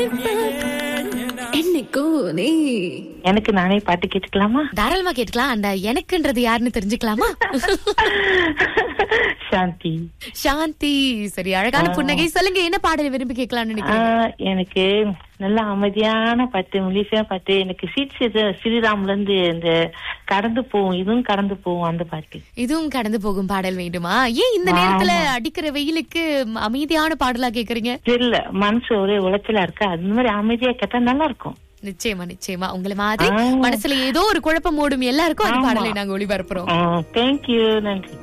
என்னைக்கும் நீ எனக்கு நானே பாட்டு கேட்டுக்கலாமா தாராளமா கேட்டுக்கலாம் அந்த எனக்குன்றது யாருன்னு தெரிஞ்சுக்கலாமா சாந்தி சாந்தி சரி அழகான புன்னகை சொல்லுங்க என்ன பாடல் விரும்பி கேட்கலாம்னு நினைக்கிறீங்க ஆஹ், எனக்கு நல்ல அமைதியான பாட்டு மெலிசா பாட்டு எனக்கு சீட் ஸ்ரீராம்ல இருந்து இந்த கடந்து போகும் இதுவும் கடந்து போகும் அந்த பாட்டு இதுவும் கடந்து போகும் பாடல் வேண்டுமா ஏன் இந்த நேரத்துல அடிக்கிற வெயிலுக்கு அமைதியான பாடலா கேக்குறீங்க தெரியல மனசு ஒரே உளைச்சலா இருக்கு அந்த மாதிரி அமைதியா கேட்டா நல்லா இருக்கும் நிச்சயமா நிச்சயமா உங்களை மாதிரி ஆ. மனசுல ஏதோ ஒரு குழப்பம் ஓடும் எல்லாருக்கும் அந்த ஆமா. பாடலை நாங்க ஒளிபரப்புறோம் தேங்க்யூ நன்றி